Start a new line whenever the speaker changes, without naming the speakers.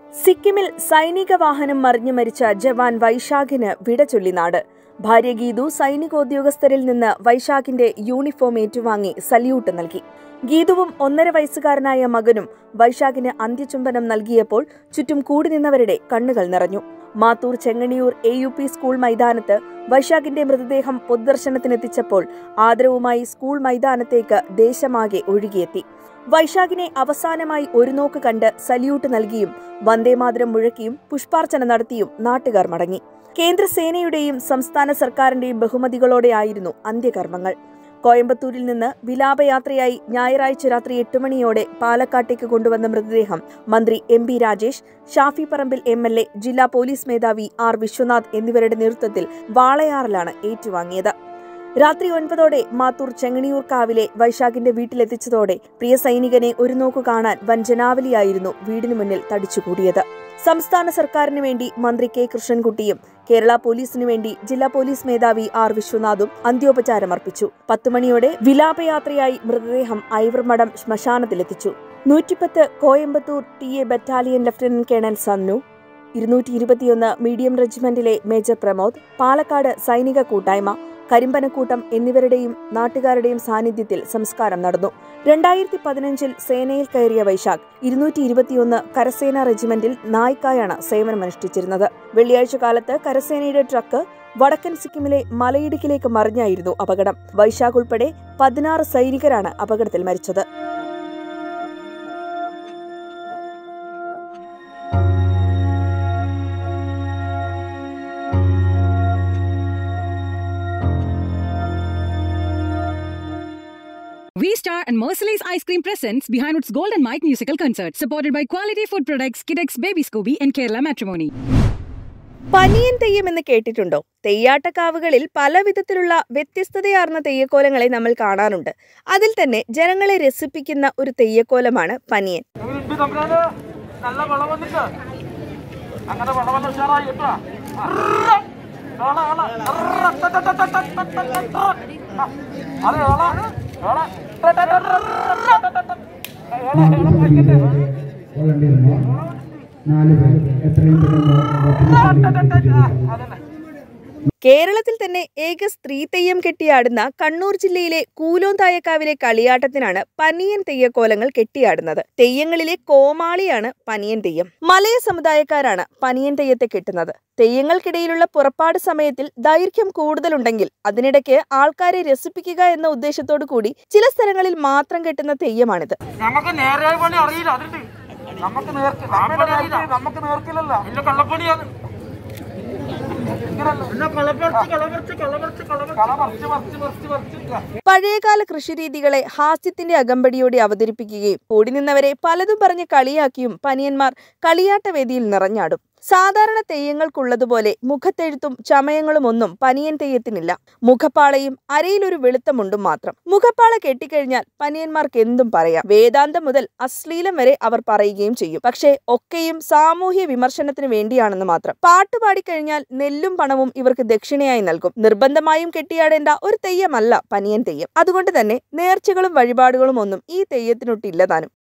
സിക്കിമിൽ സൈനിക വാഹനം മറിഞ്ഞു മരിച്ച ജവാൻ വൈശാഖിന് വിട ചൊല്ലി നാട് ഭാര്യ ഗീതു സൈനികോദ്യോഗസ്ഥരിൽ നിന്ന് വൈശാഖിന്റെ യൂണിഫോം ഏറ്റുവാങ്ങി സല്യൂട്ട് നൽകി ഗീതുവും ഒന്നര വയസ്സുകാരനായ മകനും വൈശാഖിന് അന്ത്യചുംബനം നൽകിയപ്പോൾ ചുറ്റും കൂടി നിന്നവരുടെ കണ്ണുകൾ നിറഞ്ഞു Mathur Chenganiyur A U P school മൈതാനത്ത് വൈശാഖിന്റെ മൃതദേഹം പൊതുദർശനത്തിനെത്തിച്ചപ്പോൾ ആദരവുമായി സ്കൂൾ മൈതാനത്തേക്ക് ദേശമാകെ ഒഴുകിയെത്തി വൈശാഖിനെ അവസാനമായി ഒരു നോക്ക് കണ്ട് സല്യൂട്ട് നൽകിയും വന്ദേമാതരം മുഴക്കിയും പുഷ്പാർച്ചന നടത്തിയും നാട്ടുകാർ മടങ്ങി കേന്ദ്രസേനയുടെയും സംസ്ഥാന സർക്കാരിന്റെയും ബഹുമതികളോടെയായിരുന്നു അന്ത്യകർമ്മങ്ങൾ കോയമ്പത്തൂരിൽ നിന്ന് വിലാപയാത്രയായി ഞായറാഴ്ച രാത്രി എട്ട് മണിയോടെ പാലക്കാട്ടേക്ക് കൊണ്ടുവന്ന മൃതദേഹം മന്ത്രി M P Rajesh Shafi Parambil M L A ജില്ലാ പോലീസ് മേധാവി ആർ വിശ്വനാഥ് എന്നിവരുടെ നേതൃത്വത്തിൽ വാളയാറിലാണ് ഏറ്റുവാങ്ങിയത് രാത്രി ഒൻപതോടെ മാത്തൂർ ചെങ്ങണിയൂർ കാവിലെ വൈശാഖിന്റെ വീട്ടിലെത്തിച്ചതോടെ പ്രിയ സൈനികനെ ഒരു നോക്കു കാണാൻ വൻ ജനാവലിയായിരുന്നു വീടിനു മുന്നിൽ തടിച്ചുകൂടിയത് സംസ്ഥാന സർക്കാരിന് വേണ്ടി മന്ത്രി കെ കൃഷ്ണൻകുട്ടിയും കേരള പോലീസിനു വേണ്ടി ജില്ലാ പോലീസ് മേധാവി ആർ വിശ്വനാഥും അന്ത്യോപചാരമർപ്പിച്ചു പത്തുമണിയോടെ വിലാപയാത്രയായി മൃതദേഹം ഐവർമഠം ശ്മശാനത്തിലെത്തിച്ചു നൂറ്റിപ്പത്ത് Coimbatore T A battalion lieutenant colonel Sannu ഇരുന്നൂറ്റി ഇരുപത്തിയൊന്ന് മീഡിയം റെജിമെന്റിലെ മേജർ പ്രമോദ് പാലക്കാട് സൈനിക കൂട്ടായ്മ കരിമ്പനക്കൂട്ടം എന്നിവരുടെയും നാട്ടുകാരുടെയും സാന്നിധ്യത്തിൽ സംസ്കാരം നടന്നു രണ്ടായിരത്തി പതിനഞ്ചിൽ സേനയിൽ കയറിയ വൈശാഖ് ഇരുന്നൂറ്റി ഇരുപത്തിയൊന്ന് കരസേന റെജിമെന്റിൽ നായിക്കായാണ് സേവനമനുഷ്ഠിച്ചിരുന്നത് വെള്ളിയാഴ്ച കാലത്ത് കരസേനയുടെ ട്രക്ക് വടക്കൻ സിക്കിമിലെ മലയിടുക്കിലേക്ക് മറിഞ്ഞായിരുന്നു അപകടം വൈശാഖ് ഉൾപ്പെടെ പതിനാറ് സൈനികരാണ് അപകടത്തിൽ മരിച്ചത്
V Star and Merciless Ice Cream presents Behind Its Golden Mike musical concert, supported by quality food products, Kidex Baby Scooby, and Kerala Matrimony.
Paniyan Theyyam എന്ന് കേട്ടിട്ടുണ്ടോ തെയ്യാട്ടക്കാവുകളിൽ പല വിധത്തിലുള്ള വ്യത്യസ്തതയാർന്ന തെയ്യക്കോലങ്ങളെ നമ്മൾ കാണാറുണ്ട് അതിൽ തന്നെ ജനങ്ങളെ രസിപ്പിക്കുന്ന ഒരു തെയ്യക്കോലമാണ് പനിയൻ
ഇവരുണ്ട് തമ്പുരാന് നല്ല വെള്ളം വന്നിട്ട് അങ്ങനെ വെള്ളം വന്ന് ഉഷാറായി കേട്ടോ ഓള ഓള അതെ ഓള ഓള
വോളണ്ടിയർമാർ നാല് പേർ എത്രയും പെട്ടെന്ന്
അതന്നെ
കേരളത്തിൽ തന്നെ ഏക സ്ത്രീ തെയ്യം കെട്ടിയാടുന്ന കണ്ണൂർ ജില്ലയിലെ കൂലോന്തായക്കാവിലെ കളിയാട്ടത്തിനാണ് പനിയൻ തെയ്യക്കോലങ്ങൾ കെട്ടിയാടുന്നത് തെയ്യങ്ങളിലെ കോമാളിയാണ് പനിയൻ തെയ്യം മലയ സമുദായക്കാരാണ് പനിയൻ തെയ്യത്തെ കെട്ടുന്നത് തെയ്യങ്ങൾക്കിടയിലുള്ള പുറപ്പാട് സമയത്തിൽ ദൈർഘ്യം കൂടുതലുണ്ടെങ്കിൽ അതിനിടയ്ക്ക് ആൾക്കാരെ രസിപ്പിക്കുക എന്ന ഉദ്ദേശത്തോടു കൂടി ചില സ്ഥലങ്ങളിൽ മാത്രം കെട്ടുന്ന തെയ്യമാണിത്
നമുക്ക് നേരെ പണി അറിയില്ല അതുണ്ട് നമുക്ക് നേർക്ക് നമുക്ക് നേർക്കില്ലല്ലോ എന്റെ കള്ളപ്പണിയാണ്
പഴയകാല കൃഷിരീതികളെ ഹാസ്യത്തിന്റെ അകമ്പടിയോടെ അവതരിപ്പിക്കുകയും കൂടി നിന്നവരെ പലതും പറഞ്ഞ് കളിയാക്കിയും പനിയന്മാർ കളിയാട്ടവേദിയിൽ നിറഞ്ഞാടും സാധാരണ തെയ്യങ്ങൾക്കുള്ളതുപോലെ മുഖത്തെഴുത്തും ചമയങ്ങളും ഒന്നും പനിയൻ തെയ്യത്തിനില്ല മുഖപ്പാളയും അരയിലൊരു വെളുത്ത മുണ്ടും മാത്രം മുഖപ്പാള കെട്ടിക്കഴിഞ്ഞാൽ പനിയന്മാർക്ക് എന്തും പറയാം വേദാന്തം മുതൽ അശ്ലീലം വരെ അവർ പറയുകയും ചെയ്യും പക്ഷേ ഒക്കെയും സാമൂഹ്യ വിമർശനത്തിന് വേണ്ടിയാണെന്ന് മാത്രം പാട്ട് പാടിക്കഴിഞ്ഞാൽ നെല്ലും പണവും ഇവർക്ക് ദക്ഷിണയായി നൽകും നിർബന്ധമായും കെട്ടിയാടേണ്ട ഒരു തെയ്യമല്ല പനിയൻ തെയ്യം അതുകൊണ്ട് തന്നെ നേർച്ചകളും വഴിപാടുകളും ഒന്നും ഈ തെയ്യത്തിനൊട്ടില്ല താനും